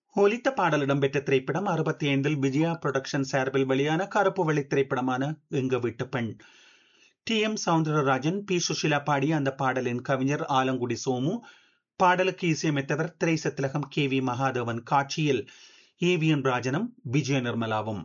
ஒலித்த பாடல் இடம்பெற்ற திரைப்படம் அறுபத்தி ஐந்தில் விஜயா புரொடக்ஷன் சார்பில் வெளியான கருப்பு வெள்ளி திரைப்படமான எங்க வீட்டு பெண் T M Soundararajan P Susheela பாடிய அந்த பாடலின் கவிஞர் ஆலங்குடி சோமு பாடலுக்கு இசையமைத்தவர் திரைசத்திலகம் கே வி மகாதேவன் காட்சியில் ஏவிஎன் ராஜனும் விஜய நிர்மலாவும்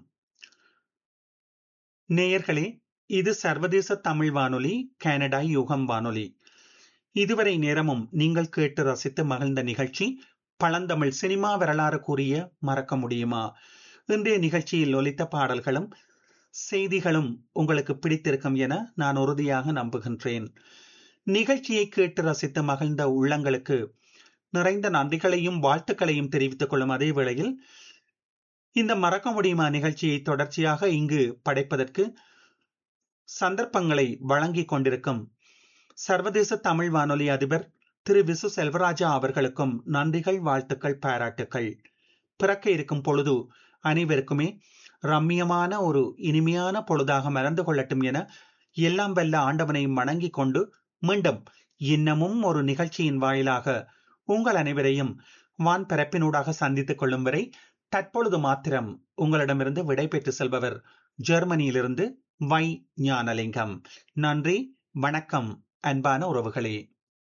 நேயர்களே இது சர்வதேச தமிழ் வானொலி கனடா யுகம் வானொலி இதுவரை நேரமும் நீங்கள் கேட்டு ரசித்து மகிழ்ந்த நிகழ்ச்சி பழந்தமிழ் சினிமா வரலாறு கூறிய மறக்க முடியுமா இன்றைய நிகழ்ச்சியில் ஒலித்த பாடல்களும் செய்திகளும் உங்களுக்கு பிடித்திருக்கும் என நான் உறுதியாக நம்புகின்றேன் நிகழ்ச்சியை கேட்டு ரசித்து மகிழ்ந்த உள்ளங்களுக்கு நிறைந்த நன்றிகளையும் வாழ்த்துக்களையும் தெரிவித்துக் கொள்ளும் அதே வேளையில் இந்த மறக்க முடியுமா நிகழ்ச்சியை தொடர்ச்சியாக இங்கு படைப்பதற்கு சந்தர்ப்பங்களை வழங்கிக் கொண்டிருக்கும் சர்வதேச தமிழ் வானொலி அதிபர் திரு விசு செல்வராஜா அவர்களுக்கும் நன்றிகள் வாழ்த்துக்கள் பாராட்டுக்கள் பிறக்க இருக்கும் பொழுது அனைவருக்குமே ரம்மியமான ஒரு இனிமையான பொழுதாக மறந்து கொள்ளட்டும் என எல்லாம் வல்ல ஆண்டவனையும் வணங்கிக் கொண்டு மீண்டும் இன்னமும் ஒரு நிகழ்ச்சியின் வாயிலாக உங்கள் அனைவரையும் வான் பரப்பினூடாக சந்தித்துக் கொள்ளும் வரை தற்பொழுது மாத்திரம் உங்களிடமிருந்து விடை பெற்று செல்பவர் ஜெர்மனியிலிருந்து வை ஞானலிங்கம் நன்றி வணக்கம் அன்பான உறவுகளே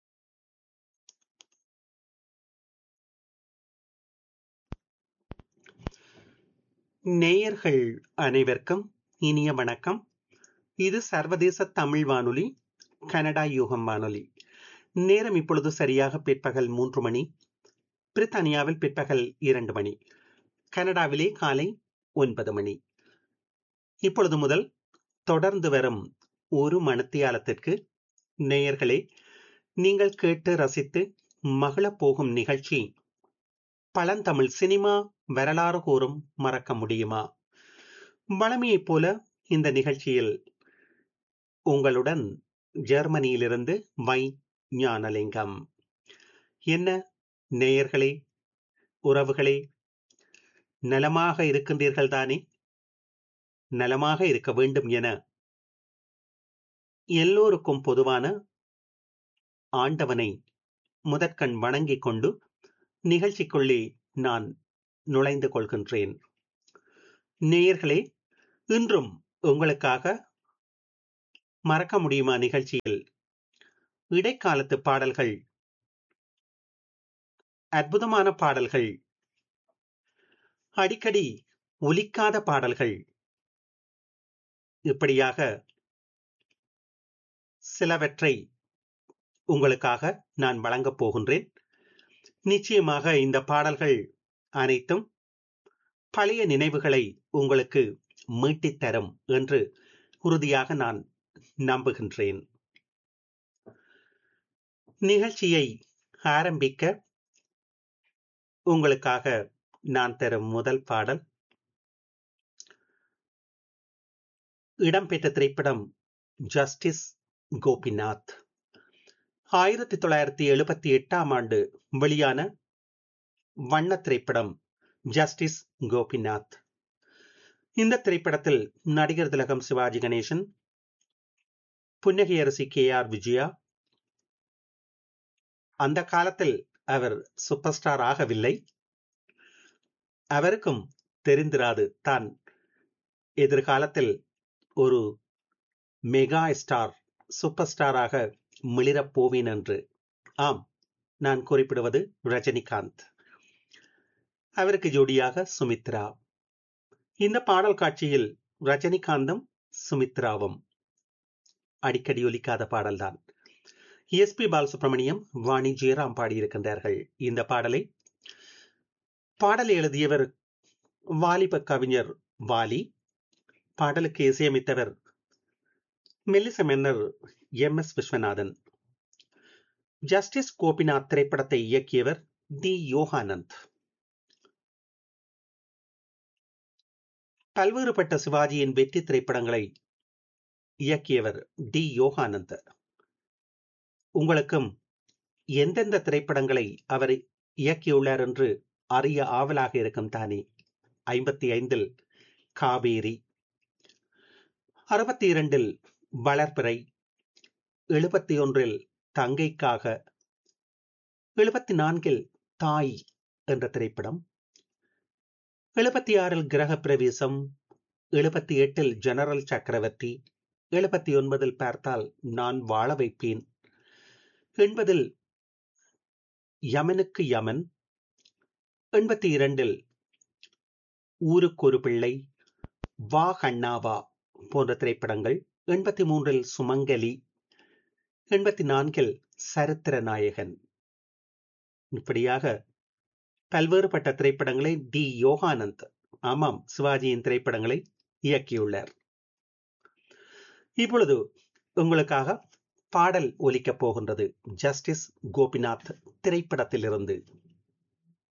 நேயர்கள் அனைவருக்கும் இனிய வணக்கம் இது சர்வதேச தமிழ் வானொலி கனடா யூகம் வானொலி நேரம் இப்பொழுது சரியாக பிற்பகல் மூன்று மணி பிரித்தானியாவில் பிற்பகல் இரண்டு மணி கனடாவிலே காலை ஒன்பது மணி இப்பொழுது முதல் தொடர்ந்து வரும் ஒரு மணித்தியாலத்திற்கு நேயர்களே நீங்கள் கேட்டு ரசித்து மகிழப் போகும் நிகழ்ச்சி பழந்தமிழ் சினிமா வரலாறு கூறும் மறக்க முடியுமா வளமையைப் போல இந்த நிகழ்ச்சியில் உங்களுடன் ஜெர்மனியிலிருந்து வை ஞானலிங்கம் என்ன நேயர்களே உறவுகளே நலமாக இருக்கின்றீர்கள் தானே நலமாக இருக்க வேண்டும் என எல்லோருக்கும் பொதுவான ஆண்டவனை முதற்கண் வணங்கிக் கொண்டு நிகழ்ச்சிக்குள்ளே நான் நுழைந்து கொள்கின்றேன் நேயர்களே இன்றும் உங்களுக்காக மறக்க முடியுமா நிகழ்ச்சியில் இடைக்காலத்து பாடல்கள் அற்புதமான பாடல்கள் அடிக்கடி ஒலிக்காத பாடல்கள் இப்படியாக சிலவற்றை உங்களுக்காக நான் வழங்கப் போகின்றேன் நிச்சயமாக இந்த பாடல்கள் அனைத்தும் பழைய நினைவுகளை உங்களுக்கு மீட்டித் தரும் என்று உறுதியாக நான் நம்புகின்றேன் நிகழ்ச்சியை ஆரம்பிக்க உங்களுக்காக நான் தரும் முதல் பாடல் இடம்பெற்ற திரைப்படம் ஜஸ்டிஸ் கோபிநாத் ஆயிரத்தி தொள்ளாயிரத்தி எழுபத்தி எட்டாம் ஆண்டு வெளியான வண்ண திரைப்படம் ஜஸ்டிஸ் கோபிநாத் இந்த திரைப்படத்தில் நடிகர் திலகம் சிவாஜி கணேசன் புன்னகை அரசி கே ஆர் விஜயா அந்த காலத்தில் அவர் சூப்பர் ஸ்டார் ஆகவில்லை அவருக்கும் தெரிந்திராது தான் எதிர்காலத்தில் ஒரு மெகா ஸ்டார் சூப்பர் ஸ்டாராக மிளிரப் போவேன் என்று ஆம் நான் குறிப்பிடுவது ரஜினிகாந்த் அவருக்கு ஜோடியாக சுமித்ரா இந்த பாடல் காட்சியில் ரஜினிகாந்தும் சுமித்ராவும் அடிக்கடி ஒலிக்காத பாடல்தான் எஸ் பி பாலசுப்ரமணியம் வாணி ஜெயராம் பாடியிருக்கின்றார்கள் இந்த பாடலை பாடலை எழுதியவர் வாலிப கவிஞர் வாலி பாடலுக்கு இசையமைத்தவர் மெல்லிச மன்னர் M S Viswanathan justice Gopinath திரைப்படத்தை இயக்கியவர் தி யோகானந்த் பல்வேறுபட்ட சிவாஜியின் வெற்றி திரைப்படங்களை இயக்கியவர் டி யோகானந்த் உங்களுக்கும் எந்தெந்த திரைப்படங்களை அவர் இயக்கியுள்ளார் என்று அறிய ஆவலாக இருக்கும் தானே ஐம்பத்தி ஐந்தில் காவேரி அறுபத்தி இரண்டில் வளர்பிறை எழுபத்தி ஒன்றில் தங்கைக்காக எழுபத்தி நான்கில் தாய் என்ற திரைப்படம் எழுபத்தி ஆறில் கிரக பிரவேசம் எழுபத்தி எட்டில் ஜெனரல் சக்கரவர்த்தி எழுபத்தி ஒன்பதில் பார்த்தால் நான் வாழ வைப்பேன் எண்பதில் யமனுக்கு யமன் எண்பத்தி இரண்டில் ஊருக்கு ஒரு பிள்ளை வா கண்ணாவா போன்ற திரைப்படங்கள் எண்பத்தி மூன்றில் சுமங்கலி எண்பத்தி நான்கில் சரித்திர நாயகன் இப்படியாக பல்வேறுபட்ட திரைப்படங்களை டி யோகானந்த் ஆமாம் சிவாஜியின் திரைப்படங்களை இயக்கியுள்ளார் இப்பொழுது உங்களுக்காக பாடல் ஒலிக்கப் போகின்றது ஜஸ்டிஸ் கோபிநாத் திரைப்படத்திலிருந்து